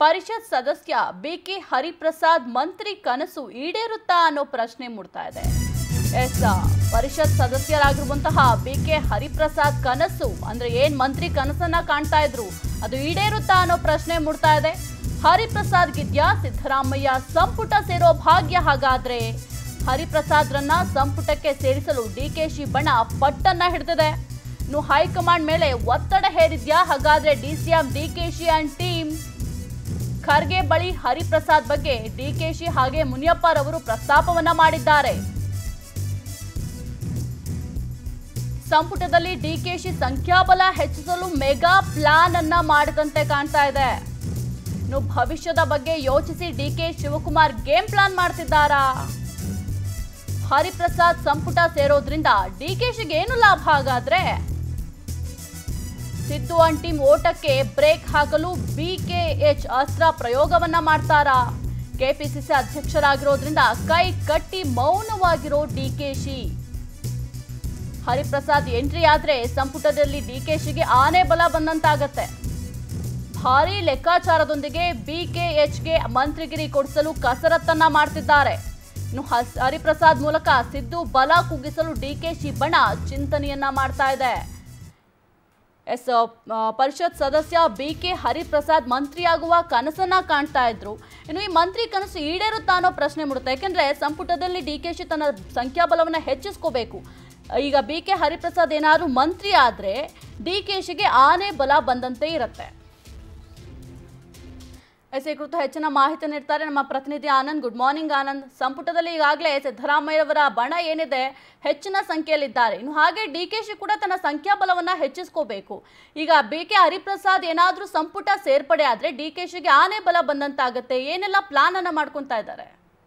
ಪರಿಷತ್ ಸದಸ್ಯ ಬಿಕೆ ಹರಿಪ್ರಸಾದ್ ಮಂತ್ರಿ ಕನಸು ಈಡೇರುತ್ತಾ ಅನ್ನೋ ಪ್ರಶ್ನೆ ಮೂಡ್ತಾ ಇದೆ ಎಸ್ ಪರಿಷತ್ ಸದಸ್ಯರಾಗಿರುವಂತಹ ಬಿಕೆ ಹರಿಪ್ರಸಾದ್ ಕನಸು ಅಂದ್ರೆ ಏನ್ ಮಂತ್ರಿ ಕನಸನ್ನ ಕಾಣ್ತಾ ಇದ್ರು ಅದು ಈಡೇರುತ್ತಾ ಅನ್ನೋ ಪ್ರಶ್ನೆ ಮೂಡ್ತಾ ಇದೆ ಹರಿಪ್ರಸಾದ್ ಗಿದ್ಯಾ ಸಿದ್ದರಾಮಯ್ಯ ಸಂಪುಟ ಸೇರೋ ಭಾಗ್ಯ ಹಾಗಾದ್ರೆ ಹರಿಪ್ರಸಾದ್ರನ್ನ ಸಂಪುಟಕ್ಕೆ ಸೇರಿಸಲು ಡಿಕೆಶಿ ಬಣ ಪಟ್ಟನ್ನ ಹಿಡಿದಿದೆ ಇನ್ನು ಹೈಕಮಾಂಡ್ ಮೇಲೆ ಒತ್ತಡ ಹೇರಿದ್ಯಾ ಹಾಗಾದ್ರೆ DCM DKShi and team Kharge ಬಳಿ ಹರಿಪ್ರಸಾದ್ ಬಗ್ಗೆ ಡಿಕೆಶಿ ಹಾಗೆ ಮುನಿಯಪ್ಪರವರು ಪ್ರಸ್ತಾಪವನ್ನ ಮಾಡಿದ್ದಾರೆ ಸಂಪುಟದಲ್ಲಿ ಡಿಕೆಶಿ ಸಂಖ್ಯಾಬಲ ಹೆಚ್ಚಿಸಲು ಮೆಗಾ ಪ್ಲಾನ್ ಅನ್ನ ಮಾಡಿದಂತೆ ಕಾಣ್ತಾ ಇದೆ ಇನ್ನು ಭವಿಷ್ಯದ ಬಗ್ಗೆ ಯೋಚಿಸಿ ಡಿಕೆ ಶಿವಕುಮಾರ್ ಗೇಮ್ ಪ್ಲಾನ್ ಮಾಡ್ತಿದ್ದಾರಾ ಹರಿಪ್ರಸಾದ್ ಸಂಪುಟ ಸೇರೋದ್ರಿಂದ ಡಿಕೆಶಿಗೆ ಏನು ಲಾಭ ಹಾಗಾದ್ರೆ ಸಿದ್ದು ಅಂಡ್ ಟೀಮ್ ಓಟಕ್ಕೆ ಬ್ರೇಕ್ ಹಾಕಲು ಬಿಕೆಎಚ್ ಅಸ್ತ್ರ ಪ್ರಯೋಗವನ್ನ ಮಾಡ್ತಾರಾ ಕೆಪಿಸಿಸಿ ಅಧ್ಯಕ್ಷರಾಗಿರೋದ್ರಿಂದ ಕೈ ಕಟ್ಟಿ ಮೌನವಾಗಿರೋ ಡಿಕೆಶಿ ಹರಿಪ್ರಸಾದ್ ಎಂಟ್ರಿ ಆದ್ರೆ ಸಂಪುಟದಲ್ಲಿ ಡಿಕೆಶಿಗೆ ಆನೆ ಬಲ ಬಂದಂತಾಗತ್ತೆ ಭಾರೀ ಲೆಕ್ಕಾಚಾರದೊಂದಿಗೆ ಬಿಕೆಎಚ್ಗೆ ಮಂತ್ರಿಗಿರಿ ಕೊಡಿಸಲು ಕಸರತ್ತನ್ನ ಮಾಡ್ತಿದ್ದಾರೆ ಇನ್ನು ಹಸ್- ಹರಿಪ್ರಸಾದ್ ಮೂಲಕ ಸಿದ್ದು ಬಲ ಕುಗ್ಗಿಸಲು ಡಿಕೆಶಿ ಬಣ ಚಿಂತನೆಯನ್ನ ಮಾಡ್ತಾ ಇದೆ ಎಸ್ ಆ, ಪರಿಷತ್ ಸದಸ್ಯ ಬಿ ಕೆ ಹರಿಪ್ರಸಾದ್ ಮಂತ್ರಿಯಾಗುವ ಕನಸನ್ನ ಕಾಣ್ತಾ ಇದ್ರು ಇನ್ನು ಈ ಮಂತ್ರಿ ಕನಸು ಈಡೇರುತ್ತಾ ಅನ್ನೋ ಪ್ರಶ್ನೆ ಮೂಡುತ್ತೆ ಯಾಕೆಂದ್ರೆ ಸಂಪುಟದಲ್ಲಿ ಡಿ ಕೆ ಶಿ ತನ್ನ ಸಂಖ್ಯಾಬಲವನ್ನು ಹೆಚ್ಚಿಸ್ಕೋಬೇಕು ಈಗ ಬಿ ಕೆ ಹರಿಪ್ರಸಾದ್ ಏನಾದ್ರು ಮಂತ್ರಿ ಆದ್ರೆ ಡಿ ಕೆ ಶಿಗೆ ಆನೆ ಬಲ ಬಂದಂತೆ ಇರುತ್ತೆ ಎಸ್ ಈ ಕುರಿತು ಹೆಚ್ಚಿನ ಮಾಹಿತಿ ನೀಡ್ತಾರೆ ನಮ್ಮ ಪ್ರತಿನಿಧಿ ಆನಂದ್ ಗುಡ್ ಮಾರ್ನಿಂಗ್ ಆನಂದ್ ಸಂಪುಟದಲ್ಲಿ ಈಗಾಗಲೇ ಸಿದ್ದರಾಮಯ್ಯವರ ಬಣ ಏನಿದೆ ಹೆಚ್ಚಿನ ಸಂಖ್ಯೆಯಲ್ಲಿದ್ದಾರೆ ಇನ್ನು ಹಾಗೆ ಡಿ ಕೆ ಶಿ ಕೂಡ ತನ್ನ ಸಂಖ್ಯಾಬಲವನ್ನ ಹೆಚ್ಚಿಸ್ಕೋಬೇಕು ಈಗ ಬಿ ಕೆ ಹರಿಪ್ರಸಾದ್ ಏನಾದ್ರೂ ಸಂಪುಟ ಸೇರ್ಪಡೆ ಆದ್ರೆ ಡಿ ಕೆ ಶಿಗೆ ಆನೆ ಬಲ ಬಂದಂತಾಗತ್ತೆ ಏನೆಲ್ಲ ಪ್ಲಾನ್ ಅನ್ನ ಮಾಡ್ಕೊಂತಾ ಇದ್ದಾರೆ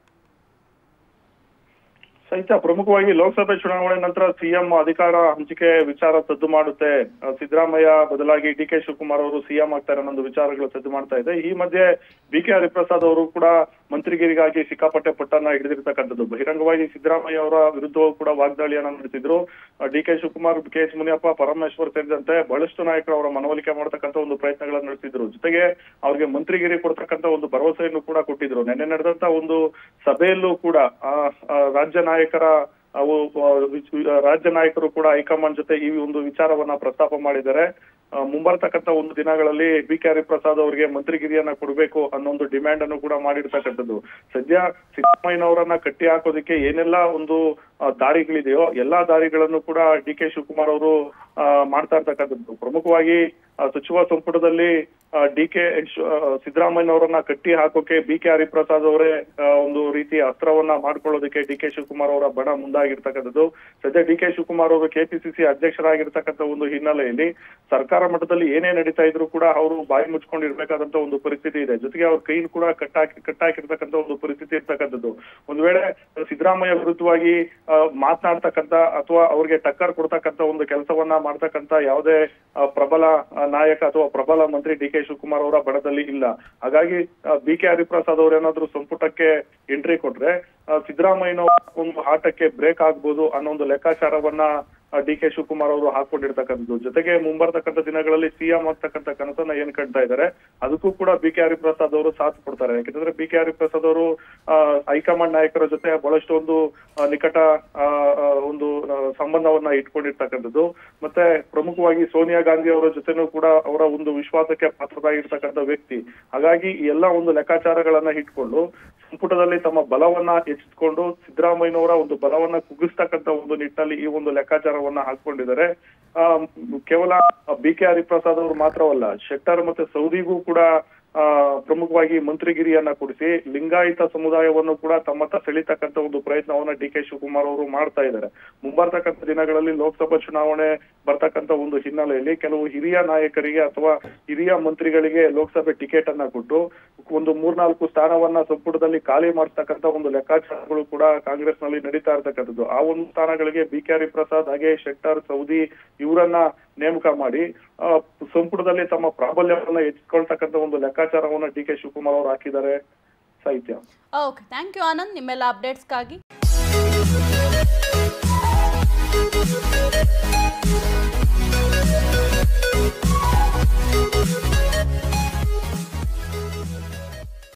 ಸಹಿತ ಪ್ರಮುಖವಾಗಿ ಲೋಕಸಭೆ ಚುನಾವಣೆ ನಂತರ ಸಿಎಂ ಅಧಿಕಾರ ಹಂಚಿಕೆ ವಿಚಾರ ಸದ್ದು ಮಾಡುತ್ತೆ ಆ, ಸಿದ್ದರಾಮಯ್ಯ ಬದಲಾಗಿ ಡಿ ಕೆ ಶಿವಕುಮಾರ್ ಅವರು ಸಿಎಂ ಆಗ್ತಾರೆ ಅನ್ನೋ ಒಂದು ವಿಚಾರಗಳು ಸದ್ದು ಮಾಡ್ತಾ ಇದೆ ಈ ಮಧ್ಯೆ ಬಿ ಕೆ ಹರಿಪ್ರಸಾದ್ ಅವರು ಕೂಡ ಮಂತ್ರಿಗಿರಿಗಾಗಿ ಸಿಕ್ಕಾಪಟ್ಟೆ ಪಟ್ಟನ್ನ ಹಿಡಿದಿರ್ತಕ್ಕಂಥದ್ದು ಬಹಿರಂಗವಾಗಿ ಸಿದ್ದರಾಮಯ್ಯ ಅವರ ವಿರುದ್ಧವೂ ಕೂಡ ವಾಗ್ದಾಳಿಯನ್ನ ನಡೆಸಿದ್ರು D K Shivakumar K H Muniyappa Parameshwar ಸೇರಿದಂತೆ ಬಹಳಷ್ಟು ನಾಯಕರು ಅವರ ಮನವೊಲಿಕೆ ಮಾಡತಕ್ಕಂಥ ಒಂದು ಪ್ರಯತ್ನಗಳನ್ನ ನಡೆಸಿದ್ರು ಜೊತೆಗೆ ಅವ್ರಿಗೆ ಮಂತ್ರಿಗಿರಿ ಕೊಡ್ತಕ್ಕಂಥ ಒಂದು ಭರವಸೆಯನ್ನು ಕೂಡ ಕೊಟ್ಟಿದ್ರು ನಿನ್ನೆ ನಡೆದಂತ ಒಂದು ಸಭೆಯಲ್ಲೂ ಕೂಡ ಆ, ಆ, ರಾಜ್ಯ ನಾಯಕರ ಅವು ಆ, ವಿಚ್- ಆ, ರಾಜ್ಯ ನಾಯಕರು ಕೂಡ ಹೈಕಮಾಂಡ್ ಜೊತೆ ಈ ಒಂದು ವಿಚಾರವನ್ನ ಪ್ರಸ್ತಾಪ ಮಾಡಿದ್ದಾರೆ ಆ, ಮುಂಬರ್ತಕ್ಕಂಥ ಒಂದು ದಿನಗಳಲ್ಲಿ ಬಿ ಕೆ ಹರಿಪ್ರಸಾದ್ ಅವರಿಗೆ ಮಂತ್ರಿಗಿರಿಯನ್ನ ಕೊಡಬೇಕು ಅನ್ನೋ ಒಂದು ಡಿಮ್ಯಾಂಡ್ ಅನ್ನು ಕೂಡ ಮಾಡಿರ್ತಕ್ಕಂಥದ್ದು ಸದ್ಯ ಸಿದ್ದರಾಮಯ್ಯನವರನ್ನ ಕಟ್ಟಿ ಹಾಕೋದಕ್ಕೆ ಏನೆಲ್ಲ ಒಂದು ಆ, ದಾರಿಗಳಿದೆಯೋ ಎಲ್ಲಾ ದಾರಿಗಳನ್ನು ಕೂಡ ಡಿ ಕೆ ಶಿವಕುಮಾರ್ ಅವರು ಆ, ಮಾಡ್ತಾ ಇರ್ತಕ್ಕಂಥದ್ದು ಪ್ರಮುಖವಾಗಿ ಆ, ಸಚಿವ ಸಂಪುಟದಲ್ಲಿ ಡಿ ಕೆ ಸಿದ್ದರಾಮಯ್ಯನವರನ್ನ ಕಟ್ಟಿ ಹಾಕೋಕೆ ಬಿ ಕೆ ಹರಿಪ್ರಸಾದ್ ಅವರೇ ಆ, ಒಂದು ರೀತಿಯ ಅಸ್ತ್ರವನ್ನ ಮಾಡ್ಕೊಳ್ಳೋದಕ್ಕೆ ಡಿ ಕೆ ಶಿವಕುಮಾರ್ ಅವರ ಬಣ ಮುಂದಾಗಿರ್ತಕ್ಕಂಥದ್ದು ಸದ್ಯ ಡಿ ಕೆ ಶಿವಕುಮಾರ್ ಅವರು ಕೆಪಿಸಿಸಿ ಅಧ್ಯಕ್ಷರಾಗಿರ್ತಕ್ಕಂಥ ಒಂದು ಹಿನ್ನೆಲೆಯಲ್ಲಿ ಸರ್ಕಾರ ಮಟ್ಟದಲ್ಲಿ ಏನೇ ನಡೀತಾ ಇದ್ರು ಕೂಡ ಅವರು ಬಾಯಿ ಮುಚ್ಕೊಂಡಿರ್ಬೇಕಾದಂತ ಒಂದು ಪರಿಸ್ಥಿತಿ ಇದೆ ಜೊತೆಗೆ ಅವ್ರ ಕೈಯನ್ನು ಕೂಡ ಕಟ್ಟಾಕಿ ಕಟ್ಟಾಕಿರ್ತಕ್ಕಂಥ ಒಂದು ಪರಿಸ್ಥಿತಿ ಇರ್ತಕ್ಕಂಥದ್ದು ಒಂದ್ ವೇಳೆ ಸಿದ್ದರಾಮಯ್ಯ ವಿರುದ್ಧವಾಗಿ ಆ, ಮಾತನಾಡ್ತಕ್ಕಂಥ ಅಥವಾ ಅವ್ರಿಗೆ ಟಕ್ಕರ್ ಕೊಡ್ತಕ್ಕಂಥ ಒಂದು ಕೆಲಸವನ್ನ ಮಾಡ್ತಕ್ಕಂಥ ಯಾವುದೇ ಆ, ಪ್ರಬಲ ಆ, ನಾಯಕ ಅಥವಾ ಪ್ರಬಲ ಮಂತ್ರಿ ಡಿ ಕೆ ಶಿವಕುಮಾರ್ ಅವರ ಬಣದಲ್ಲಿ ಇಲ್ಲ ಹಾಗಾಗಿ ಬಿ ಕೆ ಹರಿಪ್ರಸಾದ್ ಅವ್ರೇನಾದ್ರೂ ಸಂಪುಟಕ್ಕೆ ಎಂಟ್ರಿ ಕೊಟ್ರೆ ಆ, ಸಿದ್ದರಾಮಯ್ಯನವರ ಒಂದು ಆಟಕ್ಕೆ ಬ್ರೇಕ್ ಆಗ್ಬೋದು ಅನ್ನೋ ಒಂದು ಲೆಕ್ಕಾಚಾರವನ್ನ ಡಿ ಕೆ ಶಿವಕುಮಾರ್ ಅವರು ಹಾಕೊಂಡಿರ್ತಕ್ಕಂಥದ್ದು ಜೊತೆಗೆ ಮುಂಬರ್ತಕ್ಕಂಥ ದಿನಗಳಲ್ಲಿ ಸಿಎಂ ಆಗ್ತಕ್ಕಂಥ ಕನಸನ್ನ ಏನ್ ಕಾಣ್ತಾ ಇದ್ದಾರೆ ಅದಕ್ಕೂ ಕೂಡ ಬಿ ಕೆ ಹರಿಪ್ರಸಾದ್ ಅವರು ಸಾಥ್ ಕೊಡ್ತಾರೆ ಯಾಕಂದ್ರೆ ಬಿ ಕೆ ಹರಿಪ್ರಸಾದ್ ಅವರು ಆ, ಹೈಕಮಾಂಡ್ ನಾಯಕರ ಜೊತೆ ಬಹಳಷ್ಟು ಒಂದು ಆ, ನಿಕಟ ಆ, ಆ, ಒಂದು ಆ, ಸಂಬಂಧವನ್ನ ಇಟ್ಕೊಂಡಿರ್ತಕ್ಕಂಥದ್ದು ಮತ್ತೆ ಪ್ರಮುಖವಾಗಿ ಸೋನಿಯಾ ಗಾಂಧಿ ಅವರ ಜೊತೆನೂ ಕೂಡ ಅವರ ಒಂದು ವಿಶ್ವಾಸಕ್ಕೆ ಪಾತ್ರರಾಗಿರ್ತಕ್ಕಂಥ ವ್ಯಕ್ತಿ ಹಾಗಾಗಿ ಈ ಎಲ್ಲ ಒಂದು ಲೆಕ್ಕಾಚಾರಗಳನ್ನ ಇಟ್ಕೊಂಡು ಸಂಪುಟದಲ್ಲಿ ತಮ್ಮ ಬಲವನ್ನ ಹೆಚ್ಚಿಸಿಕೊಂಡು ಸಿದ್ದರಾಮಯ್ಯನವರ ಒಂದು ಬಲವನ್ನ ಕುಗ್ಗಿಸ್ತಕ್ಕಂಥ ಒಂದು ನಿಟ್ಟಿನಲ್ಲಿ ಈ ಒಂದು ಲೆಕ್ಕಾಚಾರವನ್ನ ಹಾಕೊಂಡಿದ್ದಾರೆ ಆ, ಕೇವಲ ಬಿ ಕೆ ಹರಿಪ್ರಸಾದ್ ಅವರು ಮಾತ್ರವಲ್ಲ ಶೆಟ್ಟರ್ ಮತ್ತೆ ಸೌದಿಗೂ ಕೂಡ ಆ, ಪ್ರಮುಖವಾಗಿ ಮಂತ್ರಿಗಿರಿಯನ್ನ ಕೊಡಿಸಿ ಲಿಂಗಾಯತ ಸಮುದಾಯವನ್ನು ಕೂಡ ತಮ್ಮತ್ತ ಸೆಳಿತಕ್ಕಂತ ಒಂದು ಪ್ರಯತ್ನವನ್ನ ಡಿ ಕೆ ಶಿವಕುಮಾರ್ ಅವರು ಮಾಡ್ತಾ ಇದ್ದಾರೆ ಮುಂಬರ್ತಕ್ಕಂಥ ದಿನಗಳಲ್ಲಿ ಲೋಕಸಭಾ ಚುನಾವಣೆ ಬರ್ತಕ್ಕಂತ ಒಂದು ಹಿನ್ನೆಲೆಯಲ್ಲಿ ಕೆಲವು ಹಿರಿಯ ನಾಯಕರಿಗೆ ಅಥವಾ ಹಿರಿಯ ಮಂತ್ರಿಗಳಿಗೆ ಲೋಕಸಭೆ ಟಿಕೆಟ್ ಅನ್ನ ಕೊಟ್ಟು ಒಂದು ಮೂರ್ನಾಲ್ಕು ಸ್ಥಾನವನ್ನ ಸಂಪುಟದಲ್ಲಿ ಖಾಲಿ ಮಾಡಿಸ್ತಕ್ಕಂತ ಒಂದು ಲೆಕ್ಕಾಚಾರಗಳು ಕೂಡ ಕಾಂಗ್ರೆಸ್ ನಲ್ಲಿ ನಡೀತಾ ಇರ್ತಕ್ಕಂಥದ್ದು ಆ ಒಂದು ಸ್ಥಾನಗಳಿಗೆ ಬಿ ಕೆ ಹರಿಪ್ರಸಾದ್ ಹಾಗೆ ಶೆಟ್ಟರ್ ಸೌದಿ ಇವರನ್ನ ನೇಮಕ ಮಾಡಿ ಆ, ಸಂಪುಟದಲ್ಲಿ ತಮ್ಮ ಪ್ರಾಬಲ್ಯವನ್ನ ಹೆಚ್ಚಿಕೊಳ್ತಕ್ಕಂತ ಒಂದು ಲೆಕ್ಕಾಚಾರವನ್ನ ಡಿ ಕೆ ಶಿವಕುಮಾರ್ ಅವರು ಹಾಕಿದ್ದಾರೆ ಸಾಹಿತ್ಯ ಓಕೆ ಥ್ಯಾಂಕ್ ಯು ಆನಂದ್ ನಿಮ್ಮೆಲ್ಲ ಅಪ್ಡೇಟ್ಸ್ಗಾಗಿ